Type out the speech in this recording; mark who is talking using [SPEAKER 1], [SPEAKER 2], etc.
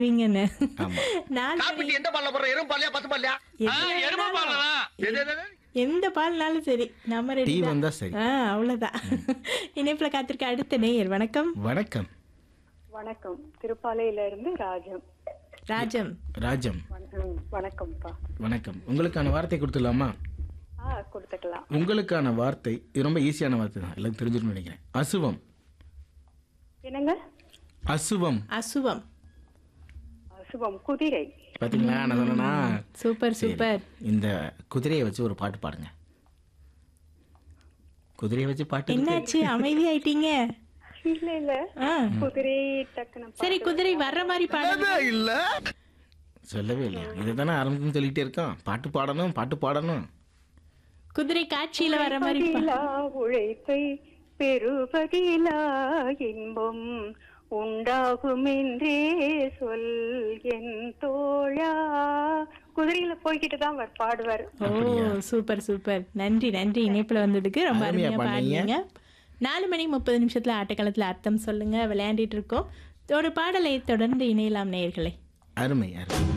[SPEAKER 1] நீங்கன்னு
[SPEAKER 2] ஆமா
[SPEAKER 1] நாலு மணி
[SPEAKER 3] காப்பிட்டு எந்த பால்ல போடுற எறும்பு பால்லையா பசு பால்லையா
[SPEAKER 1] எதுல
[SPEAKER 4] எருமை
[SPEAKER 1] வேணாலும்.
[SPEAKER 4] பாலதான்
[SPEAKER 3] எது, எது, எது?
[SPEAKER 1] எந்த பால்னாலும் சரி நம்ம ரெடி
[SPEAKER 2] டீ வந்தா சரி
[SPEAKER 1] ஆ அவ்வளவுதான் இணைப்புல காத்திருக்க அடுத்த நேயர் வணக்கம்
[SPEAKER 2] வணக்கம்
[SPEAKER 5] வணக்கம் திருப்பாலையில இருந்து ராஜம்
[SPEAKER 1] ராஜம்
[SPEAKER 2] ராஜம்
[SPEAKER 5] வணக்கம் வணக்கம்ப்பா
[SPEAKER 2] வணக்கம் உங்களுக்கான வார்த்தை கொடுத்துடலாமா
[SPEAKER 5] ஆ கொடுத்துக்கலாம்
[SPEAKER 2] உங்களுக்கான வார்த்தை இது ரொம்ப ஈஸியான வார்த்தை தான் எல்லாம் தெரிஞ்சிருக்கும்னு நினைக்கிறேன் அசுவம்
[SPEAKER 5] என்னங்க
[SPEAKER 2] அசுவம்
[SPEAKER 1] அசுவம்
[SPEAKER 5] சுபம் குதிரை
[SPEAKER 2] பாத்தீங்களா நான் சொன்னேனா
[SPEAKER 1] சூப்பர்
[SPEAKER 2] சரி.
[SPEAKER 1] சூப்பர்
[SPEAKER 2] இந்த குதிரையை வச்சு ஒரு பாட்டு பாடுங்க குதிரையை வச்சு பாட்டு இருக்கு.
[SPEAKER 1] என்னாச்சு அமைதியாயிட்டீங்க
[SPEAKER 5] இல்ல இல்ல
[SPEAKER 1] ஆ
[SPEAKER 5] குதிரை டக்குனு
[SPEAKER 1] சரி குதிரை வர்ற மாதிரி பாடுங்க
[SPEAKER 3] இல்ல
[SPEAKER 2] சொல்லவே இல்லையா இதை தானே ஆரம்பிக்கும் சொல்லிட்டே இருக்கோம் பாட்டு பாடணும் பாட்டு பாடணும்
[SPEAKER 1] குதிரை காட்சியில வர மாதிரி பா-
[SPEAKER 5] பதிலா உழைப்பை பெறுபதிலா இன்பம் உண்டாகும் என்றே சொல் என் தோழா குதிரையில போய்கிட்டு தான் அவர் பாடுவார்
[SPEAKER 1] ஓ சூப்பர் சூப்பர் நன்றி நன்றி இணைப்புல வந்ததுக்கு ரொம்ப
[SPEAKER 2] அருமையா
[SPEAKER 1] அருமையா
[SPEAKER 2] பாடுனீங்க.
[SPEAKER 1] பாடுனீங்க நாலு மணி முப்பது நிமிஷத்துல ஆட்டக்காலத்துல அர்த்தம் சொல்லுங்க விளையாண்டிட்டு இருக்கோம் ஒரு பாடலை தொடர்ந்து இணையலாம் நேயர்களே
[SPEAKER 2] அருமை அருமை